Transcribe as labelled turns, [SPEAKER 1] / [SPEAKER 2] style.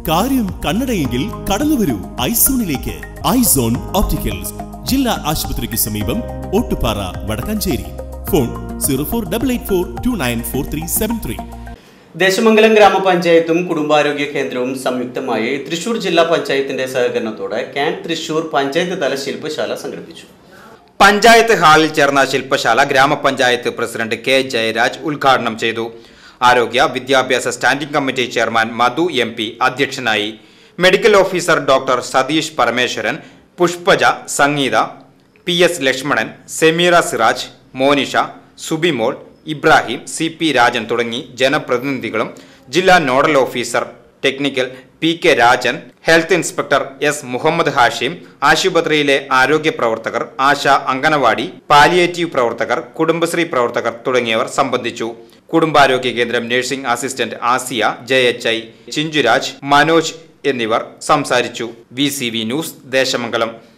[SPEAKER 1] കാര്യം കണ്ണടയെങ്കിൽ കടന്നു വരൂ ഐസോണിലേക്ക് ഐസോൺ ഓപ്റ്റിക്കൽസ് ജില്ലാ ആശുപത്രിക്ക് സമീപം Ottupara Vadakkanchery phone zero four double eight four two nine four three seven three
[SPEAKER 2] Desamangalam ഗ്രാമപഞ്ചായത്തും കുടുംബാരോഗ്യ കേന്ദ്രവും സംയുക്തമായി തൃശൂർ ജില്ലാ പഞ്ചായത്തിന്റെ സഹകരണത്തോടെ ക്യാൻ തൃശൂർ പഞ്ചായത്ത് തല ശില്പശാല സംഘടിപ്പിച്ചു
[SPEAKER 3] പഞ്ചായത്ത് ഹാളിൽ ചേർന്ന ശില്പശാല ഗ്രാമപഞ്ചായത്ത് പ്രസിഡന്റ് കെ ജയരാജ് ഉദ്ഘാടനം ചെയ്തു ആരോഗ്യ വിദ്യാഭ്യാസ standing committee chairman Madhu M P അധ്യക്ഷനായി medical officer doctor Satheesh Parameswaran Pushpaja Sangeetha P S Lakshmanan Sameera Siraj Monisha Subimol Ibrahim C P Rajan തുടങ്ങി ജനപ്രതിനിധികളും ജില്ലാ nodal officer technical P K Rajan health inspector S Muhammed Hashim ആശുപത്രിയിലെ ആരോഗ്യ പ്രവർത്തകർ ആശ അങ്കണവാടി പാലിയേറ്റീവ് പ്രവർത്തകർ കുടുംബശ്രീ പ്രവർത്തകർ തുടങ്ങിയവർ സംബന്ധിച്ചു കുടുംബാരോഗ്യ കേന്ദ്രം nursing assistant Asiya J H I Chinchuraj Manoj എന്നിവർ സംസാരിച്ചു V C V news Desamangalam